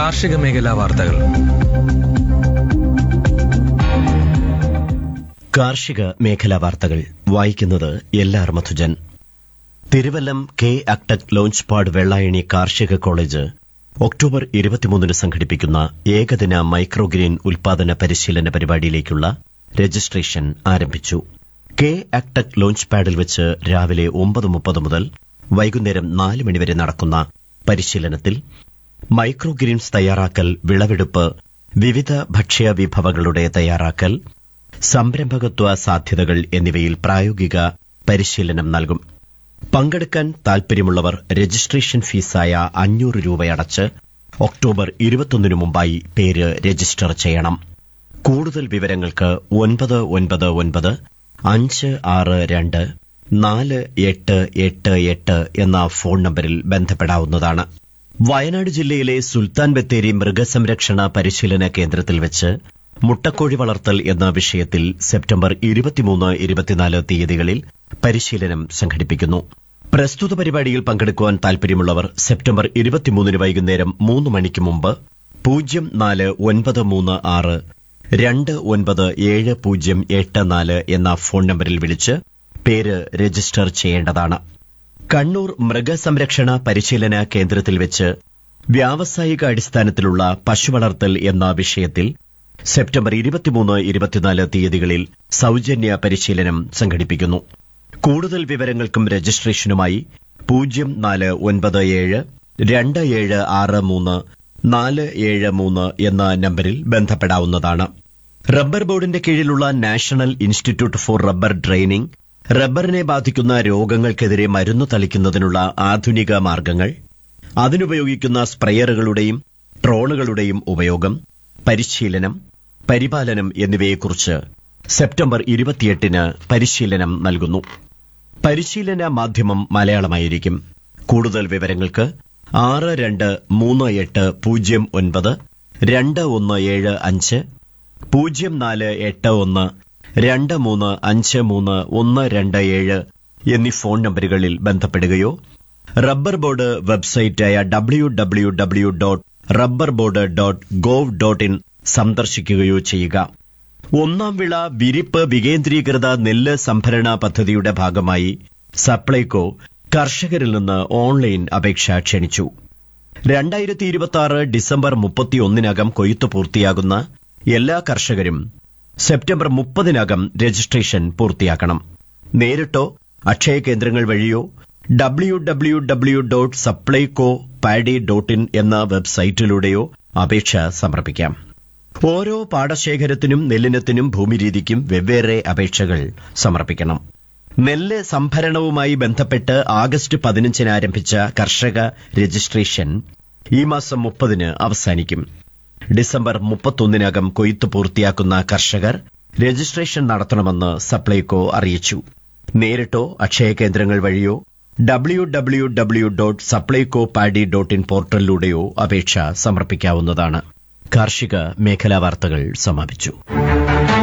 കാർഷിക മേഖലാ വാർത്തകൾ കാർഷിക മേഖലാ വാർത്തകൾ വായിക്കുന്നത് എല്ലാർ Madhujan Thiruvallam K agtech launch pad Vellayani കാർഷിക കോളേജ് ഒക്ടോബർ ഇരുപത്തിമൂന്നിന് സംഘടിപ്പിക്കുന്ന ഏകദിന മൈക്രോഗ്രീൻ ഉൽപാദന പരിശീലന പരിപാടിയിലേക്കുള്ള രജിസ്ട്രേഷൻ ആരംഭിച്ചു കെ അക്ടക് ലോഞ്ച് പാഡിൽ വെച്ച് രാവിലെ ഒമ്പത് മുപ്പത് മുതൽ വൈകുന്നേരം നാല് മണിവരെ നടക്കുന്ന പരിശീലനത്തിൽ മൈക്രോഗ്രീൻസ് തയ്യാറാക്കൽ വിളവെടുപ്പ് വിവിധ ഭക്ഷ്യ വിഭവങ്ങളുടെ തയ്യാറാക്കൽ സംരംഭകത്വ സാധ്യതകൾ എന്നിവയിൽ പ്രായോഗിക പരിശീലനം നൽകും പങ്കെടുക്കാൻ താൽപര്യമുള്ളവർ രജിസ്ട്രേഷൻ ഫീസായ അഞ്ഞൂറ് രൂപയടച്ച് ഒക്ടോബർ ഇരുപത്തൊന്നിനു മുമ്പായി പേര് രജിസ്റ്റർ ചെയ്യണം കൂടുതൽ വിവരങ്ങൾക്ക് ഒൻപത് ഒൻപത് ഒൻപത് അഞ്ച് ആറ് രണ്ട് നാല് എട്ട് എട്ട് എട്ട് എന്ന ഫോൺ നമ്പറിൽ ബന്ധപ്പെടാവുന്നതാണ് വയനാട് ജില്ലയിലെ സുൽത്താൻ ബത്തേരി മൃഗസംരക്ഷണ പരിശീലന കേന്ദ്രത്തിൽ വെച്ച് മുട്ടക്കോഴി വളർത്തൽ എന്ന വിഷയത്തിൽ സെപ്റ്റംബർ ഇരുപത്തിമൂന്ന് ഇരുപത്തിനാല് തീയതികളിൽ പരിശീലനം സംഘടിപ്പിക്കുന്നു പ്രസ്തുത പരിപാടിയിൽ പങ്കെടുക്കുവാൻ താൽപര്യമുള്ളവർ സെപ്റ്റംബർ ഇരുപത്തിമൂന്നിന് വൈകുന്നേരം മൂന്ന് മണിക്ക് മുമ്പ് പൂജ്യം നാല് ഒൻപത് മൂന്ന് ആറ് രണ്ട് ഒൻപത് ഏഴ് പൂജ്യം എട്ട് നാല് എന്ന ഫോൺ നമ്പറിൽ വിളിച്ച് പേര് രജിസ്റ്റർ ചെയ്യേണ്ടതാണ് കണ്ണൂർ മൃഗസംരക്ഷണ പരിശീലന കേന്ദ്രത്തിൽ വെച്ച് വ്യാവസായിക അടിസ്ഥാനത്തിലുള്ള പശുവളർത്തൽ എന്ന വിഷയത്തിൽ സെപ്റ്റംബർ ഇരുപത്തിമൂന്ന് ഇരുപത്തിനാല് തീയതികളിൽ സൌജന്യ പരിശീലനം സംഘടിപ്പിക്കുന്നു കൂടുതൽ വിവരങ്ങൾക്കും രജിസ്ട്രേഷനുമായി പൂജ്യം നാല് ഒൻപത് ഏഴ് രണ്ട് ഏഴ് ആറ് മൂന്ന് നാല് ഏഴ് മൂന്ന് എന്ന നമ്പറിൽ ബന്ധപ്പെടാവുന്നതാണ് റബ്ബർ ബോർഡിന്റെ കീഴിലുള്ള national institute for rubber training റബ്ബറിനെ ബാധിക്കുന്ന രോഗങ്ങൾക്കെതിരെ മരുന്ന് തളിക്കുന്നതിനുള്ള ആധുനിക മാർഗങ്ങൾ അതിനുപയോഗിക്കുന്ന സ്പ്രെയറുകളുടെയും ട്രോണുകളുടെയും ഉപയോഗം പരിശീലനം പരിപാലനം എന്നിവയെക്കുറിച്ച് സെപ്റ്റംബർ ഇരുപത്തിയെട്ടിന് പരിശീലനം നൽകുന്നു പരിശീലന മാധ്യമം മലയാളമായിരിക്കും കൂടുതൽ വിവരങ്ങൾക്ക് ആറ് രണ്ട് മൂന്ന് എട്ട് പൂജ്യം ഒൻപത് രണ്ട് ഒന്ന് ഏഴ് അഞ്ച് പൂജ്യം നാല് എട്ട് ഒന്ന് രണ്ട് മൂന്ന് അഞ്ച് മൂന്ന് ഒന്ന് രണ്ട് ഏഴ് എന്നീ ഫോൺ നമ്പറുകളിൽ ബന്ധപ്പെടുകയോ റബ്ബർ ബോർഡ് വെബ്സൈറ്റായ W W W dot rubber board dot gov dot in സന്ദർശിക്കുകയോ ചെയ്യുക ഒന്നാം വിള വിരിപ്പ് വികേന്ദ്രീകൃത നെല്ല് സംഭരണ പദ്ധതിയുടെ ഭാഗമായി സപ്ലൈകോ കർഷകരിൽ നിന്ന് ഓൺലൈൻ അപേക്ഷ ക്ഷണിച്ചു രണ്ടായിരത്തി ഇരുപത്തി ആറ് ഡിസംബർ മുപ്പത്തിയൊന്നിനകം കൊയ്ത്തു പൂർത്തിയാകുന്ന എല്ലാ കർഷകരും സെപ്റ്റംബർ മുപ്പതിനകം രജിസ്ട്രേഷൻ പൂർത്തിയാക്കണം നേരിട്ടോ അക്ഷയ കേന്ദ്രങ്ങൾ വഴിയോ W W W dot Supplyco paddy dot in എന്ന വെബ്സൈറ്റിലൂടെയോ അപേക്ഷ സമർപ്പിക്കാം ഓരോ പാടശേഖരത്തിനും നെല്ലിനത്തിനും ഭൂമിരീതിക്കും വെവ്വേറെ അപേക്ഷകൾ സമർപ്പിക്കണം നെല്ല് സംഭരണവുമായി ബന്ധപ്പെട്ട് ആഗസ്റ്റ് പതിനഞ്ചിന് ആരംഭിച്ച കർഷക രജിസ്ട്രേഷൻ ഈ മാസം മുപ്പതിന് അവസാനിക്കും ഡിസംബർ മുപ്പത്തൊന്നിനകം കൊയ്ത്ത് പൂർത്തിയാക്കുന്ന കർഷകർ രജിസ്ട്രേഷൻ നടത്തണമെന്ന് സപ്ലൈകോ അറിയിച്ചു നേരിട്ടോ അക്ഷയ കേന്ദ്രങ്ങൾ വഴിയോ W W W dot Supplyco paddy dot in പോർട്ടലിലൂടെയോ അപേക്ഷ സമർപ്പിക്കാവുന്നതാണ് കാർഷിക മേഖലാ വാർത്തകൾ സമാപിച്ചു